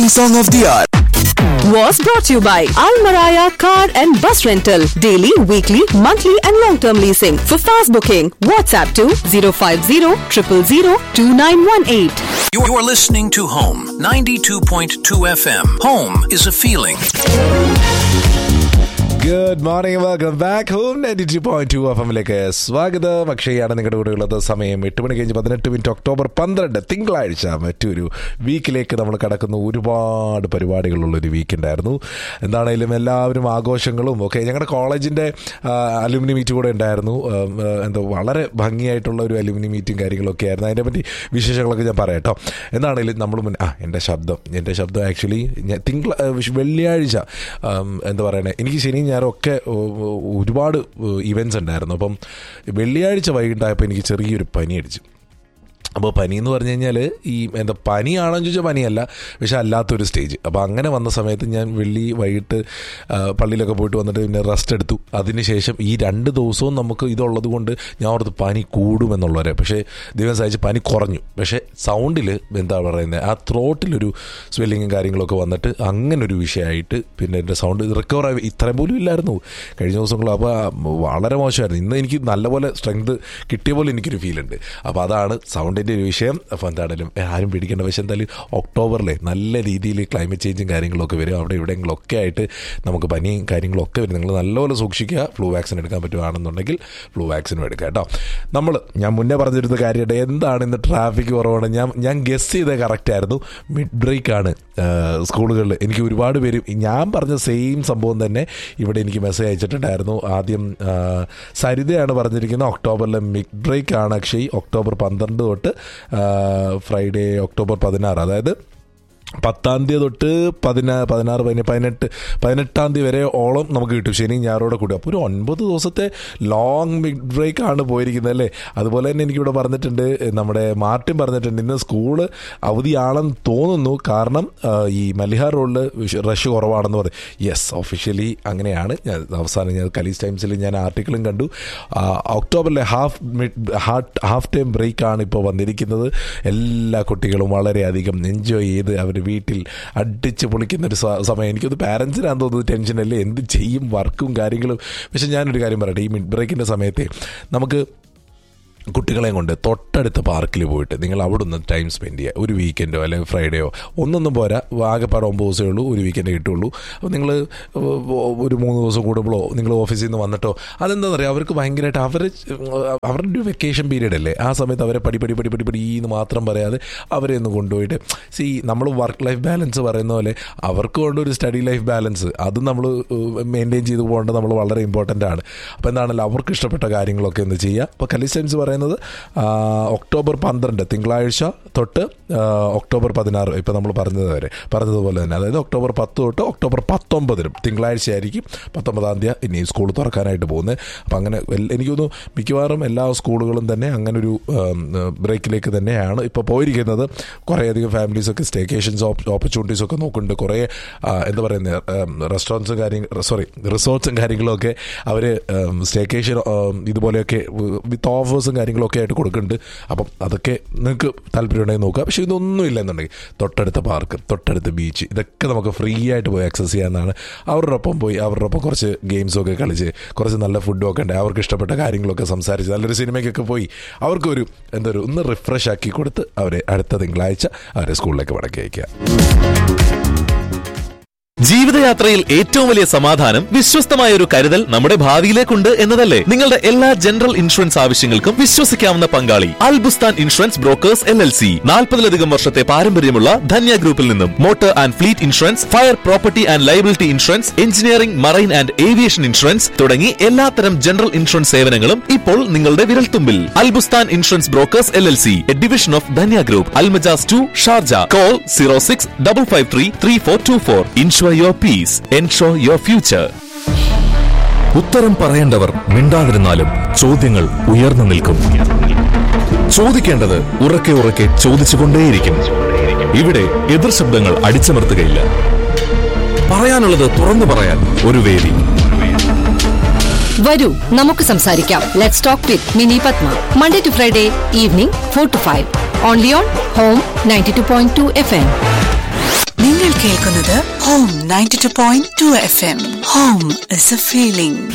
Song of the hour. was brought to you by Al Maraya Car and Bus Rental. Daily, weekly, monthly, and long term leasing. For fast booking, WhatsApp to 050 000 2918. You're, you're listening to Home 92.2 FM. Home is a feeling. Good morning welcome back Home ninety two point two F എമ്മിലേക്ക് സ്വാഗതം അക്ഷയാണ് നിങ്ങളുടെ കൂടെ ഉള്ളത് സമയം എട്ട് മണി കഴിഞ്ഞ് പതിനെട്ട് മിനിറ്റ് ഒക്ടോബർ പന്ത്രണ്ട് തിങ്കളാഴ്ച മറ്റൊരു വീക്കിലേക്ക് നമ്മൾ കടക്കുന്ന ഒരുപാട് പരിപാടികളുള്ള ഒരു വീക്ക് ഉണ്ടായിരുന്നു എന്താണേലും എല്ലാവരും ആഘോഷങ്ങളും ഒക്കെ ഞങ്ങളുടെ കോളേജിൻ്റെ അലുമിനി മീറ്റ് കൂടെ ഉണ്ടായിരുന്നു ആ, ആ, എന്തോ വളരെ ഭംഗിയായിട്ടുള്ള ഒരു അലുമിനി മീറ്റും കാര്യങ്ങളൊക്കെ ആയിരുന്നു അതിനെ പറ്റി വിശേഷങ്ങളൊക്കെ ഞാൻ പറയാം കേട്ടോ എന്താണേലും നമ്മൾ മുന്നേ ആ എൻ്റെ ശബ്ദം എൻ്റെ ശബ്ദം ആക്ച്വലി ഞാൻ തിങ്കള ആ, വിഷ്- വെള്ളിയാഴ്ച ആം, എന്താ പറയണേ എനിക്ക് ശനിയും ഞായറും ഒക്കെ ഓ, ഓ, ഒരുപാട് ഇവൻറ്റ്സ് ഉണ്ടായിരുന്നു അപ്പം വെള്ളിയാഴ്ച വൈകിട്ടായപ്പോൾ എനിക്ക് ചെറിയൊരു പനി അടിച്ചു അപ്പോൾ പനി എന്ന് പറഞ്ഞു കഴിഞ്ഞാൽ ഈ എന്താ പനിയാണെന്ന് ചോദിച്ചാൽ പനിയല്ല പക്ഷെ അല്ലാത്തൊരു സ്റ്റേജ് അപ്പോൾ അങ്ങനെ വന്ന സമയത്ത് ഞാൻ വെള്ളി വൈകിട്ട് ആ, പള്ളിയിലൊക്കെ പോയിട്ട് വന്നിട്ട് പിന്നെ റെസ്റ്റ് എടുത്തു അതിനുശേഷം ഈ രണ്ട് ദിവസവും നമുക്ക് ഇതുള്ളത് കൊണ്ട് ഞാൻ ഓർത്ത് പനി കൂടുമെന്നുള്ളവരെ പക്ഷേ ദൈവം സഹായിച്ച് പനി കുറഞ്ഞു പക്ഷേ സൗണ്ടിൽ എന്താ പറയുന്നത് ആ ത്രോട്ടിലൊരു സ്വെല്ലിങ്ങും കാര്യങ്ങളൊക്കെ വന്നിട്ട് അങ്ങനെ ഒരു വിഷയമായിട്ട് പിന്നെ എൻ്റെ സൗണ്ട് റിക്കവർ ആയി ഇത്രയും പോലും ഇല്ലായിരുന്നു കഴിഞ്ഞ ദിവസങ്ങൾ അപ്പോൾ വളരെ മോശമായിരുന്നു ഇന്ന് എനിക്ക് നല്ലപോലെ സ്ട്രെങ്ത് കിട്ടിയ പോലെ എനിക്കൊരു ഫീൽ ഉണ്ട് അപ്പോൾ അതാണ് സൗണ്ടിൻ്റെ ഒരു വിഷയം അപ്പോൾ എന്താണെങ്കിലും ആരും പേടിക്കേണ്ട പക്ഷേ എന്തായാലും ഒക്ടോബറിലെ നല്ല രീതിയിൽ ക്ലൈമറ്റ് ചേഞ്ചും കാര്യങ്ങളൊക്കെ വരും അവിടെ ഇവിടെയെങ്കിലൊക്കെ ആയിട്ട് നമുക്ക് പനിയും കാര്യങ്ങളൊക്കെ വരും നിങ്ങൾ നല്ലപോലെ സൂക്ഷിക്കുക ഫ്ലൂ വാക്സിൻ എടുക്കാൻ പറ്റുവാണെന്നുണ്ടെങ്കിൽ ഫ്ലൂ വാക്സിനും എടുക്കുക കേട്ടോ നമ്മൾ ഞാൻ മുന്നേ പറഞ്ഞിരുന്ന കാര്യമുണ്ട് എന്താണ് ഇന്ന് ട്രാഫിക് കുറവാണ് ഞാൻ ഞാൻ ഗസ് ചെയ്തത് കറക്റ്റ് ആയിരുന്നു മിഡ് ബ്രേക്ക് ആണ് സ്കൂളുകളിൽ എനിക്ക് ഒരുപാട് പേര് ഞാൻ പറഞ്ഞ സെയിം സംഭവം തന്നെ ഇവിടെ എനിക്ക് മെസ്സേജ് അയച്ചിട്ടുണ്ടായിരുന്നു ആദ്യം ആ, സരിതയാണ് പറഞ്ഞിരിക്കുന്നത് ഒക്ടോബറിലെ മിഡ് ബ്രേക്ക് ആണ് അക്ഷയ് ഒക്ടോബർ പന്ത്രണ്ട് തൊട്ട് ആ, ഫ്രൈഡേ ഒക്ടോബർ പതിനാറ് അതായത് പത്താം തീയതി തൊട്ട് പതിനാ പതിനാറ് പതിനെട്ട് പതിനെട്ട് പതിനെട്ടാം തീയതി വരെ ഓളം നമുക്ക് കിട്ടും ശനി ഞായറോടെ കൂടി അപ്പോൾ ഒരു ഒൻപത് ദിവസത്തെ ലോങ് മിഡ് ബ്രേക്ക് ആണ് പോയിരിക്കുന്നത് അല്ലേ അതുപോലെ തന്നെ എനിക്കിവിടെ പറഞ്ഞിട്ടുണ്ട് നമ്മുടെ മാർട്ടിൻ പറഞ്ഞിട്ടുണ്ട് ഇന്ന് സ്കൂള് അവധിയാണെന്ന് തോന്നുന്നു കാരണം ആ, ഈ മലിഹാർ റോഡിൽ റഷ് കുറവാണെന്ന് പറയും യെസ് ഒഫീഷ്യലി അങ്ങനെയാണ് ഞാൻ അവസാനം ഞാൻ കലീസ് ടൈംസിൽ ഞാൻ ആർട്ടിക്കിളും കണ്ടു ആ, ഒക്ടോബറിലെ half mid half time break ആണ് ഇപ്പോൾ വന്നിരിക്കുന്നത് എല്ലാ കുട്ടികളും വളരെയധികം എൻജോയ് ചെയ്ത് അവർ വീട്ടിൽ അടിച്ച് പൊളിക്കുന്ന ഒരു സ- സമയം എനിക്കത് പാരൻസിനാന്ന് തോന്നുന്നത് ടെൻഷനല്ലേ എന്ത് ചെയ്യും വർക്കും കാര്യങ്ങളും പക്ഷെ ഞാനൊരു കാര്യം പറയട്ടെ ഈ മിഡ് ബ്രേക്കിൻ്റെ സമയത്തെ നമുക്ക് കുട്ടികളെയും കൊണ്ട് തൊട്ടടുത്ത പാർക്കിൽ പോയിട്ട് നിങ്ങൾ അവിടെ നിന്ന് ടൈം സ്പെൻഡ് ചെയ്യുക ഒരു വീക്കെൻഡോ അല്ലെങ്കിൽ ഫ്രൈഡേയോ ഒന്നൊന്നും പോരാ ആകെപ്പാടെ ഒമ്പത് ദിവസമേ ഉള്ളൂ ഒരു വീക്കെൻഡ് കിട്ടുള്ളൂ അപ്പോൾ നിങ്ങൾ ഒരു മൂന്ന് ദിവസം കൂടുമ്പോഴോ നിങ്ങൾ ഓഫീസിൽ നിന്ന് വന്നിട്ടോ അതെന്താ പറയുക അവർക്ക് ഭയങ്കരമായിട്ട് അവർ അവരുടെ ഒരു വെക്കേഷൻ പീരീഡ് അല്ലേ ആ സമയത്ത് അവരെ പടി പടി പടി പടി പടി എന്ന് മാത്രം പറയാതെ അവരെ ഒന്ന് കൊണ്ടുപോയിട്ട് സി നമ്മൾ വർക്ക് ലൈഫ് ബാലൻസ് പറയുന്ന പോലെ അവർക്ക് കൊണ്ട് ഒരു സ്റ്റഡി ലൈഫ് ബാലൻസ് അത് നമ്മൾ മെയിൻറ്റെയിൻ ചെയ്ത് പോകേണ്ടത് നമ്മൾ വളരെ ഇമ്പോർട്ടൻ്റ് ആണ് അപ്പോൾ എന്താണല്ലോ അവർക്ക് ഇഷ്ടപ്പെട്ട കാര്യങ്ങളൊക്കെ ഒന്ന് ചെയ്യുക അപ്പോൾ കലിസ്റ്റൻസ് പറയുന്നത് ആ, ഒക്ടോബർ പന്ത്രണ്ട് തിങ്കളാഴ്ച തൊട്ട് ആ, ഒക്ടോബർ പതിനാറ് ഇപ്പോൾ നമ്മൾ പറഞ്ഞത് വരെ പറഞ്ഞതുപോലെ തന്നെ അതായത് ഒക്ടോബർ പത്ത് തൊട്ട് ഒക്ടോബർ പത്തൊമ്പതിനും തിങ്കളാഴ്ച ആയിരിക്കും പത്തൊമ്പതാം തീയതി ഇനി സ്കൂൾ തുറക്കാനായിട്ട് പോകുന്നത് അപ്പം അങ്ങനെ എൽ- എനിക്ക് തോന്നുന്നു മിക്കവാറും എല്ലാ സ്കൂളുകളും തന്നെ അങ്ങനെ ഒരു ബ്രേക്കിലേക്ക് തന്നെയാണ് ഇപ്പോൾ പോയിരിക്കുന്നത് കുറേയധികം ഫാമിലീസൊക്കെ സ്റ്റേക്കേഷൻസ് ഓപ്പർച്യൂണിറ്റീസ് ഒക്കെ നോക്കുന്നുണ്ട് കുറേ ആ, എന്താ പറയുന്നത് റെസ്റ്റോറൻറ്റ്സും കാര്യങ്ങൾ സോറി റിസോർട്ട്സും കാര്യങ്ങളും ഒക്കെ അവർ സ്റ്റേക്കേഷൻ ഇതുപോലെയൊക്കെ വിത്ത് ഓഫേഴ്സും കാര്യങ്ങളൊക്കെ ആയിട്ട് കൊടുക്കുന്നുണ്ട് അപ്പം അതൊക്കെ നിങ്ങൾക്ക് താല്പര്യമുണ്ടെങ്കിൽ നോക്കുക പക്ഷേ ഇതൊന്നും ഇല്ലെന്നുണ്ടെങ്കിൽ തൊട്ടടുത്ത പാർക്ക് തൊട്ടടുത്ത ബീച്ച് ഇതൊക്കെ നമുക്ക് ഫ്രീ ആയിട്ട് പോയി ആക്സസ് ചെയ്യാവുന്നതാണ് അവരുടെ ഒപ്പം പോയി അവരുടെ ഒപ്പം കുറച്ച് ഗെയിംസൊക്കെ കളിച്ച് കുറച്ച് നല്ല ഫുഡും ഒക്കെ ഉണ്ട് അവർക്ക് ഇഷ്ടപ്പെട്ട കാര്യങ്ങളൊക്കെ സംസാരിച്ച് നല്ലൊരു സിനിമയ്ക്കൊക്കെ പോയി അവർക്കൊരു എന്താ ഒരു ഒന്ന് റിഫ്രഷ് ആക്കി കൊടുത്ത് അവരെ അടുത്ത തിങ്കളാഴ്ച അവരെ സ്കൂളിലേക്ക് മടക്കി അയക്കുക ജീവിതയാത്രയിൽ ഏറ്റവും വലിയ സമാധാനം വിശ്വസ്തമായ ഒരു കരുതൽ നമ്മുടെ ഭാവിയിലേക്കുണ്ട് എന്നതല്ലേ നിങ്ങളുടെ എല്ലാ ജനറൽ ഇൻഷുറൻസ് ആവശ്യങ്ങൾക്കും വിശ്വസിക്കാവുന്ന പങ്കാളി Al Bustan insurance brokers L L C നാൽപ്പതിലധികം വർഷത്തെ പാരമ്പര്യമുള്ള ധന്യ ഗ്രൂപ്പിൽ നിന്നും motor and fleet insurance fire property and liability insurance engineering marine and aviation insurance തുടങ്ങി എല്ലാത്തരം ജനറൽ ഇൻഷുറൻസ് സേവനങ്ങളും ഇപ്പോൾ നിങ്ങളുടെ വിരൽത്തുമ്പിൽ Al Bustan insurance brokers L L C a division of Dhanya group Al Majaz two Sharjah call zero six double five three three four two four insure your peace ensure your future ഉത്തരം പറയേണ്ടവർ മിണ്ടാതിരുന്നാലും ചോദ്യങ്ങൾ ഉയർന്നു നിൽക്കും ചോദിക്കേണ്ടത് ഉറക്കെ ഉറക്കെ ചോദിച്ചുകൊണ്ടേയിരിക്കും ഇവിടെ എതിർ ശബ്ദങ്ങൾ അടിച്ചമർത്തുകയില്ല പറയാനുള്ളത് തുറന്നു പറയാൻ ഒരു വേദി വരൂ നമുക്ക് സംസാരിക്കാം let's talk with Mini Padma Monday to Friday evening four to five only on Home ninety two point two F M നിങ്ങൾ നിങ്ങൾ കേൾക്കുന്നത് Home ninety two point two F M Home is a feeling